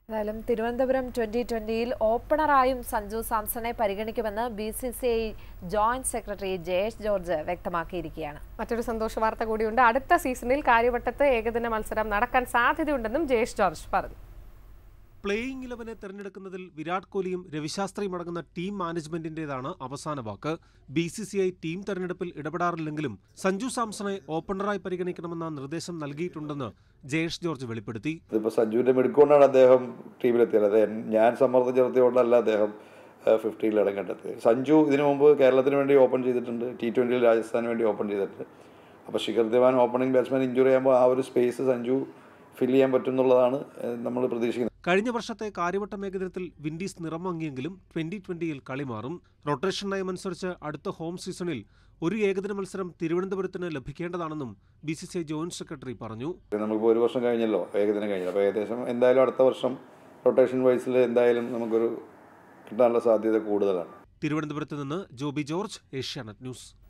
ഏതായാലും തിരുവനന്തപുരം ട്വന്റി ട്വന്റിയിൽ ഓപ്പണറായും സഞ്ജു സാംസണെ പരിഗണിക്കുമെന്ന് B C C I joint secretary Jayesh George വ്യക്തമാക്കിയിരിക്കുകയാണ് മറ്റൊരു സന്തോഷ വാർത്ത കൂടിയുണ്ട് അടുത്ത സീസണിൽ കാര്യവട്ടത്ത് ഏകദിന മത്സരം നടക്കാൻ സാധ്യതയുണ്ടെന്നും ജയേഷ് ജോർജ് പറഞ്ഞു പ്ലേയിങ് ഇലവനെ തെരഞ്ഞെടുക്കുന്നതിൽ വിരാട് കോഹ്ലിയും രവിശാസ്ത്രിയും അടങ്ങുന്ന ടീം മാനേജ്മെന്റിന്റേതാണ് അവസാന വാക്ക് B C C I team തെരഞ്ഞെടുപ്പിൽ ഇടപെടാറില്ലെങ്കിലും സഞ്ജു സാംസണെ ഓപ്പണറായി പരിഗണിക്കണമെന്ന നിർദ്ദേശം നൽകിയിട്ടുണ്ടെന്ന് ജയേഷ് ജോർജ് വെളിപ്പെടുത്തി ഇതിപ്പോൾ സഞ്ജുവിൻ്റെ മിടുക്കൊണ്ടാണ് അദ്ദേഹം ടീമിലെത്തിയത് അത് എൻ- ഞാൻ സമ്മർദ്ദം ചെലുത്തിയോണ്ടല്ല അദ്ദേഹം ഫിഫ്റ്റീനിൽ ഇടം കണ്ടെത്തിയത് സഞ്ജു ഇതിനു മുമ്പ് കേരളത്തിന് വേണ്ടി ഓപ്പൺ ചെയ്തിട്ടുണ്ട് ടി ട്വൻ്റിയിൽ രാജസ്ഥാന് വേണ്ടി ഓപ്പൺ ചെയ്തിട്ടുണ്ട് അപ്പോൾ Shikhar Dhawan opening batsman injury ആകുമ്പോൾ ആ ഒരു സ്പേസ് സഞ്ജു ഫിൽ ചെയ്യാൻ പറ്റും എന്നുള്ളതാണ് നമ്മൾ പ്രതീക്ഷിക്കുന്നത് കഴിഞ്ഞ വർഷത്തെ കാര്യവട്ടം ഏകദിനത്തിൽ വിൻഡീസ് നിറം മങ്ങിയെങ്കിലും ട്വന്റി ട്വന്റിയിൽ കളി മാറും റൊട്ടേഷൻ നയമനുസരിച്ച് അടുത്ത ഹോം സീസണിൽ ഒരു ഏകദിന മത്സരം തിരുവനന്തപുരത്തിന് ലഭിക്കേണ്ടതാണെന്നും B C C I joint secretary പറഞ്ഞു നമുക്കിപ്പോൾ ഒരു വർഷം കഴിഞ്ഞല്ലോ ഏകദിനം കഴിഞ്ഞല്ലോ അപ്പോൾ ഏകദേശം എന്തായാലും അടുത്ത വർഷം റൊട്ടേഷൻ വൈസിൽ എന്തായാലും നമുക്കൊരു കിട്ടാനുള്ള സാധ്യത കൂടുതലാണ് തിരുവനന്തപുരത്ത് നിന്ന് ജോബി ജോർജ് ഏഷ്യാനെറ്റ് ന്യൂസ്